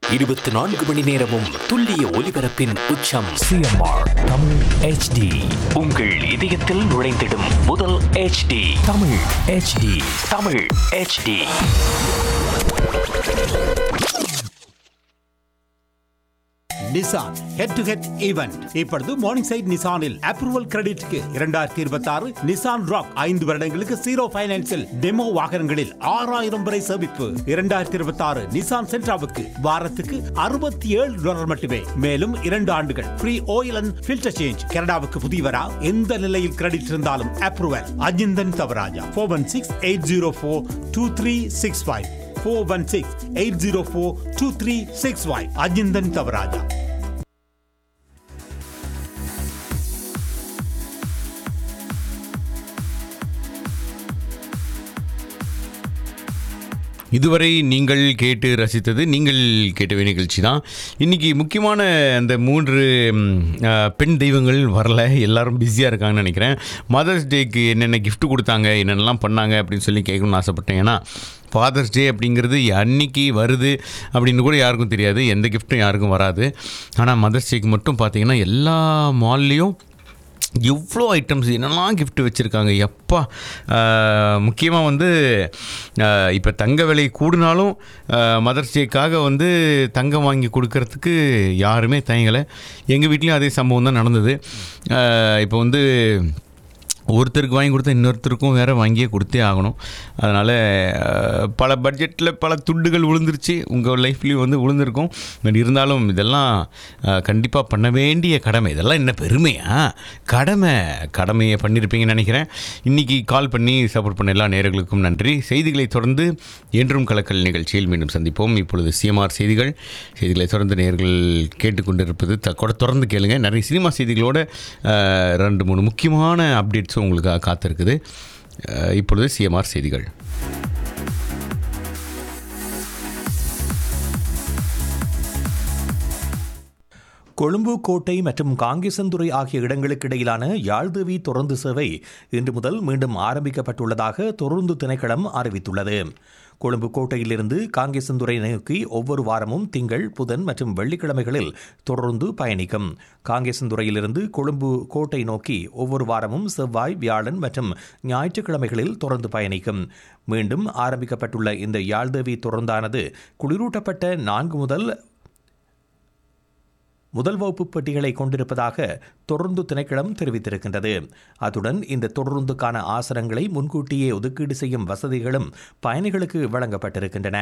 இருபத்தி நான்கு மணி நேரமும் துல்லிய ஒலிபரப்பின் உச்சம் சிஎம்ஆர் தமிழ் ஹெச்டி உங்கள் இதயத்தில் நுழைந்திடும் முதல் HD Tamil HD Tamil HD Nissan head to head event இப்பொழுது மார்னிங் சைட் நிசானில் அப்ரூவல் கிரெடிட்க்கு இரண்டாயிரத்தி இருபத்தி ஆறு நிசான் ராக் ஐந்து வருடங்களுக்கு ஜீரோ பைனான்சில் டெமோ வாகனங்களில் ஆறாயிரம் வரை சேமிப்பு இரண்டாயிரத்தி இருபத்தி ஆறு நிசான் சென்ட்ராவுக்கு வாரத்துக்கு அறுபத்தி ஏழு டாலர் மட்டுமே மேலும் இரண்டு ஆண்டுகள் free oil and filter change கனடாவுக்கு புதியவரா எந்த நிலையில் கிரெடிட் இருந்தாலும் approval Ajinthan Thavarajah four one six eight zero four two three six five four one six eight zero four two three six five Ajinthan Thavarajah இதுவரை நீங்கள் கேட்டு ரசித்தது நீங்கள் கேட்ட நிகழ்ச்சி தான் இன்றைக்கி முக்கியமான அந்த மூன்று ம், ஆ, பெண் தெய்வங்கள் வரல எல்லாரும் பிஸியாக இருக்காங்கன்னு நினைக்கிறேன் மதர்ஸ் டேக்கு என்னென்ன gift கொடுத்தாங்க என்னென்னலாம் பண்ணாங்க அப்படின்னு சொல்லி கேட்கணும்னு ஆசைப்பட்டேன் ஏன்னா ஃபாதர்ஸ் டே அப்படிங்கிறது அன்னைக்கு வருது அப்படின்னு கூட யாருக்கும் தெரியாது எந்த கிஃப்ட்டும் யாருக்கும் வராது ஆனால் மதர்ஸ் டேக்கு மட்டும் பார்த்தீங்கன்னா எல்லா மால்லேயும் எவ்வளோ ஐட்டம்ஸ் என்னெல்லாம் gift வச்சுருக்காங்க எப்பா முக்கியமாக வந்து இப்போ தங்க விலை கூடினாலும் மதர்ஸ் டேக்காக வந்து தங்கம் வாங்கி கொடுக்கறதுக்கு யாருமே தயங்கலை எங்கள் வீட்லேயும் அதே சம்பவம் தான் நடந்தது இப்போ வந்து ஒருத்தருக்கு வாங்கி கொடுத்தா இன்னொருத்தருக்கும் வேறு வாங்கியே கொடுத்தே ஆகணும் அதனால் பல பட்ஜெட்டில் பல துண்டுகள் விழுந்துருச்சு உங்கள் லைஃப்லேயும் வந்து விழுந்திருக்கும் பட் இருந்தாலும் இதெல்லாம் கண்டிப்பாக பண்ண வேண்டிய கடமை இதெல்லாம் என்ன பெருமையா கடமை கடமையை பண்ணியிருப்பீங்கன்னு நினைக்கிறேன் இன்றைக்கி கால் பண்ணி சப்போர்ட் பண்ண எல்லா நேயர்களுக்கும் நன்றி செய்திகளை தொடர்ந்து என்றும் கலக்கல் நிகழ்ச்சியில் மீண்டும் சந்திப்போம் இப்பொழுது சிஎம்ஆர் செய்திகள் செய்திகளை தொடர்ந்து நேயர்கள் கேட்டுக்கொண்டிருப்பது த- கூட தொடர்ந்து கேளுங்க நிறைய சினிமா செய்திகளோட அஹ், ரெண்டு மூணு முக்கியமான அப்டேட்ஸும் உங்களுக்காக காத்திருக்குது அஹ், இப்பொழுது சிஎம்ஆர் செய்திகள் கொழும்பு கோட்டை மற்றும் காங்கேசன்துறை ஆகிய இடங்களுக்கு இடையிலான யாழ்தேவி தொடர்ந்து சேவை இன்று முதல் மீண்டும் ஆரம்பிக்கப்பட்டுள்ளதாக தொடர்ந்து திணைக்களம் அறிவித்துள்ளது கொழும்பு கோட்டையிலிருந்து காங்கேசன்துறை நோக்கி ஒவ்வொரு வாரமும் திங்கள் புதன் மற்றும் வெள்ளிக்கிழமைகளில் தொடர்ந்து பயணிக்கும் காங்கேசன்துறையிலிருந்து கொழும்பு கோட்டை நோக்கி ஒவ்வொரு வாரமும் செவ்வாய் வியாழன் மற்றும் ஞாயிற்றுக்கிழமைகளில் தொடர்ந்து பயணிக்கும் மீண்டும் ஆரம்பிக்கப்பட்டுள்ள இந்த யாழ்தேவி தொடர்ந்தானது குளிரூட்டப்பட்ட நான்கு முதல் முதல் வகுப்பு பெட்டிகளை கொண்டிருப்பதாக தொடர்ந்து திணைக்களம் தெரிவித்திருக்கின்றது அத்துடன் இந்த தொடருந்துக்கான ஆசனங்களை முன்கூட்டியே ஒதுக்கீடு செய்யும் வசதிகளும் பயணிகளுக்கு வழங்கப்பட்டிருக்கின்றன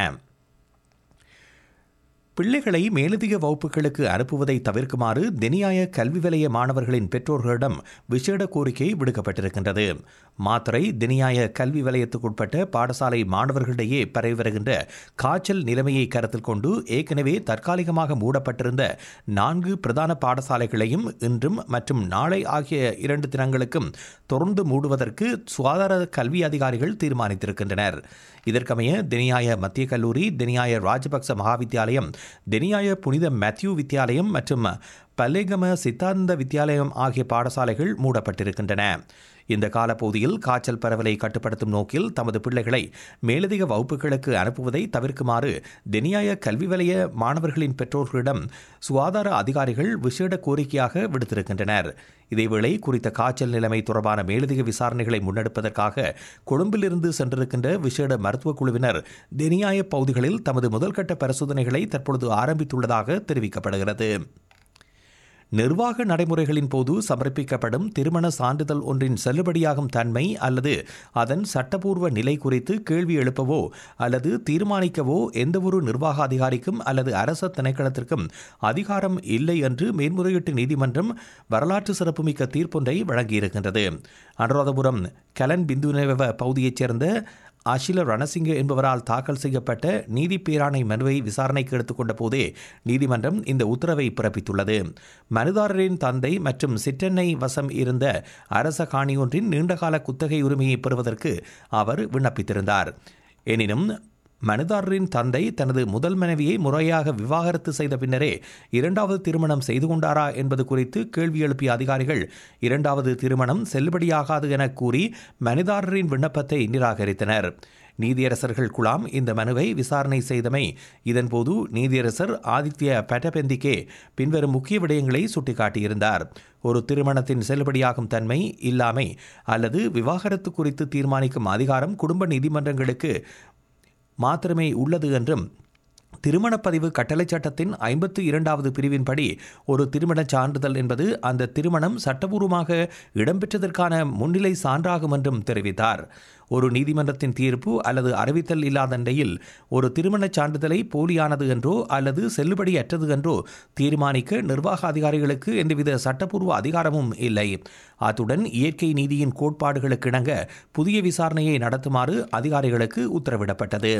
பிள்ளைகளை மேலதிக வகுப்புகளுக்கு அனுப்புவதை தவிர்க்குமாறு தெனியாய கல்வி வலய மாணவர்களின் பெற்றோர்களிடம் விசேட கோரிக்கை விடுக்கப்பட்டிருக்கின்றது மாத்திரை தெனியாய கல்வி வலயத்துக்குட்பட்ட பாடசாலை மாணவர்களிடையே பரவி வருகின்ற காய்ச்சல் நிலைமையை கருத்தில் கொண்டு ஏற்கனவே தற்காலிகமாக மூடப்பட்டிருந்த நான்கு பிரதான பாடசாலைகளையும் இன்றும் மற்றும் நாளை ஆகிய இரண்டு தினங்களுக்கும் தொடர்ந்து மூடுவதற்கு சுகாதார கல்வி அதிகாரிகள் தீர்மானித்திருக்கின்றனர் இதற்கமைய தெனியாய மத்திய கல்லூரி தெனியாய ராஜபக்ச மகாவித்தியாலயம் தெனியாய புனித மேத்யூ வித்தியாலயம் மற்றும் பல்லேகம சித்தாந்த வித்தியாலயம் ஆகிய பாடசாலைகள் மூடப்பட்டிருக்கின்றன இந்த காலப்பகுதியில் காய்ச்சல் பரவலை கட்டுப்படுத்தும் நோக்கில் தமது பிள்ளைகளை மேலதிக வகுப்புகளுக்கு அனுப்புவதை தவிர்க்குமாறு தெனியாய கல்வி வலய மாணவர்களின் பெற்றோர்களிடம் சுகாதார அதிகாரிகள் விசேட கோரிக்கையாக விடுத்திருக்கின்றனர் இதேவேளை குறித்த காய்ச்சல் நிலைமை தொடர்பான மேலதிக விசாரணைகளை முன்னெடுப்பதற்காக கொழும்பிலிருந்து சென்றிருக்கின்ற விசேட மருத்துவக் குழுவினர் தெனியாய பகுதிகளில் தமது முதல்கட்ட பரிசோதனைகளை தற்பொழுது ஆரம்பித்துள்ளதாக தெரிவிக்கப்படுகிறது நிர்வாக நடைமுறைகளின் போது சமர்ப்பிக்கப்படும் திருமண சான்றிதழ் ஒன்றின் செல்லுபடியாகும் தன்மை அல்லது அதன் சட்டபூர்வ நிலை குறித்து கேள்வி எழுப்பவோ அல்லது தீர்மானிக்கவோ எந்தவொரு நிர்வாக அதிகாரிக்கும் அல்லது அரச திணைக்களத்திற்கும் அதிகாரம் இல்லை என்று மேன்முறையீட்டு நீதிமன்றம் வரலாற்று சிறப்புமிக்க தீர்ப்பொன்றை வழங்கியிருக்கின்றது அனுராதபுரம் கலன் பிந்துநேவ பகுதியைச் சேர்ந்த அகில ரணசிங்க என்பவரால் தாக்கல் செய்யப்பட்ட நீதி பேராணை மனுவை விசாரணைக்கு எடுத்துக்கொண்ட போதே நீதிமன்றம் இந்த உத்தரவை பிறப்பித்துள்ளது மனுதாரரின் தந்தை மற்றும் சிற்றெண்ணை வசம் இருந்த அரச காணியொன்றின் நீண்டகால குத்தகை உரிமையை பெறுவதற்கு அவர் விண்ணப்பித்திருந்தார் எனினும் மனுதாரரின் தந்தை தனது முதல் மனைவியை முறையாக விவாகரத்து செய்த பின்னரே இரண்டாவது திருமணம் செய்து கொண்டாரா என்பது குறித்து கேள்வி எழுப்பிய அதிகாரிகள் இரண்டாவது திருமணம் செல்லுபடியாகாது என கூறி மனுதாரரின் விண்ணப்பத்தை நிராகரித்தனர் நீதியரசர்கள் குழாம் இந்த மனுவை விசாரணை செய்தமை இதன்போது நீதியரசர் ஆதித்ய பட்டபெந்திகே பின்வரும் முக்கிய விடயங்களை சுட்டிக்காட்டியிருந்தார் ஒரு திருமணத்தின் செல்லுபடியாகும் தன்மை இல்லாமை அல்லது விவாகரத்து குறித்து தீர்மானிக்கும் அதிகாரம் குடும்ப நீதிமன்றங்களுக்கு மாத்திரமே உள்ளது என்றும் திருமணப்பதிவு கட்டளை சட்டத்தின் ஐம்பத்து இரண்டாவது பிரிவின்படி ஒரு திருமணச் சான்றிதழ் என்பது அந்த திருமணம் சட்டபூர்வமாக இடம்பெற்றதற்கான முன்னிலை சான்றாகும் என்றும் தெரிவித்தார் ஒரு நீதிமன்றத்தின் தீர்ப்பு அல்லது அறிவித்தல் இல்லாத நிலையில் ஒரு திருமணச் சான்றிதழை போலியானது என்றோ அல்லது செல்லுபடியற்றது என்றோ தீர்மானிக்க நிர்வாக அதிகாரிகளுக்கு எந்தவித சட்டப்பூர்வ அதிகாரமும் இல்லை அத்துடன் இயற்கை நீதியின் கோட்பாடுகளுக்கு இணங்க புதிய விசாரணையை நடத்துமாறு அதிகாரிகளுக்கு உத்தரவிடப்பட்டது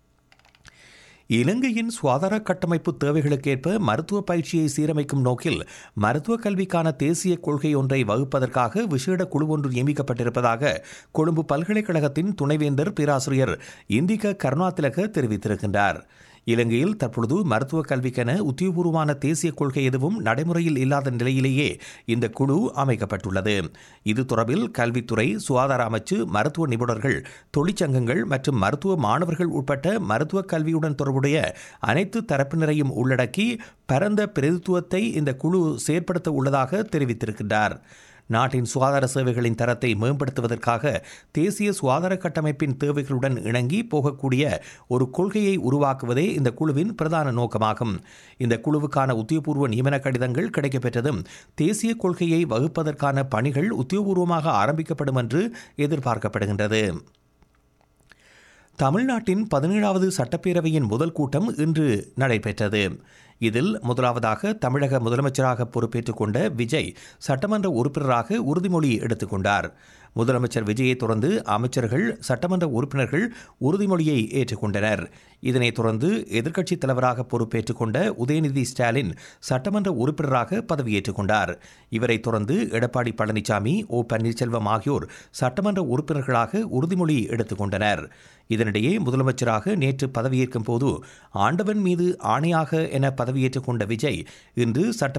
இலங்கையின் சுகாதார கட்டமைப்பு தேவைகளுக்கேற்ப மருத்துவ பயிற்சியை சீரமைக்கும் நோக்கில் மருத்துவ கல்விக்கான தேசிய கொள்கை ஒன்றை வகுப்பதற்காக விசேட குழு ஒன்று நியமிக்கப்பட்டிருப்பதாக கொழும்பு பல்கலைக்கழகத்தின் துணைவேந்தர் பேராசிரியர் இந்திக கருணாதிலக தெரிவித்திருக்கின்றார் இலங்கையில் தற்பொழுது மருத்துவ கல்விக்கென உத்தியோகபூர்வமான தேசிய கொள்கை எதுவும் நடைமுறையில் இல்லாத நிலையிலேயே இந்த குழு அமைக்கப்பட்டுள்ளது இது தொடர்பில் கல்வித்துறை சுகாதார அமைச்சு மருத்துவ நிபுணர்கள் தொழிற்சங்கங்கள் மற்றும் மருத்துவ மாணவர்கள் உட்பட்ட மருத்துவ கல்வியுடன் தொடர்புடைய அனைத்து தரப்பினரையும் உள்ளடக்கி பரந்த பிரதித்துவத்தை இந்த குழு செயற்படுத்த உள்ளதாக தெரிவித்திருக்கின்றார் நாட்டின் சுகாதார சேவைகளின் தரத்தை மேம்படுத்துவதற்காக தேசிய சுகாதார கட்டமைப்பின் தேவைகளுடன் இணங்கி போகக்கூடிய ஒரு கொள்கையை உருவாக்குவதே இந்த குழுவின் பிரதான நோக்கமாகும் இந்த குழுவுக்கான உத்தியோகபூர்வ நியமன கடிதங்கள் கிடைக்கப்பெற்றதும் தேசிய கொள்கையை வகுப்பதற்கான பணிகள் உத்தியோகபூர்வமாக ஆரம்பிக்கப்படும் என்று எதிர்பார்க்கப்படுகின்றது தமிழ்நாட்டின் பதினேழாவது சட்டப்பேரவையின் முதல் கூட்டம் இன்று நடைபெற்றது இதில் முதலாவதாக தமிழக முதலமைச்சராக பொறுப்பேற்றுக் கொண்ட விஜய் சட்டமன்ற உறுப்பினராக உறுதிமொழி எடுத்துக்கொண்டார் முதலமைச்சர் விஜயை தொடர்ந்து அமைச்சர்கள் சட்டமன்ற உறுப்பினர்கள் உறுதிமொழியை ஏற்றுக்கொண்டனர் இதனைத் தொடர்ந்து எதிர்க்கட்சித் தலைவராக பொறுப்பேற்றுக் கொண்ட உதயநிதி ஸ்டாலின் சட்டமன்ற உறுப்பினராக பதவியேற்றுக் கொண்டார் இவரைத் தொடர்ந்து எடப்பாடி பழனிசாமி ஓ பன்னீர்செல்வம் ஆகியோர் சட்டமன்ற உறுப்பினர்களாக உறுதிமொழி எடுத்துக் கொண்டனர் இதனிடையே முதலமைச்சராக நேற்று பதவியேற்கும் போது ஆண்டவன் மீது ஆணையாக என பதவியேற்றுக் கொண்ட விஜய் இன்று சட்ட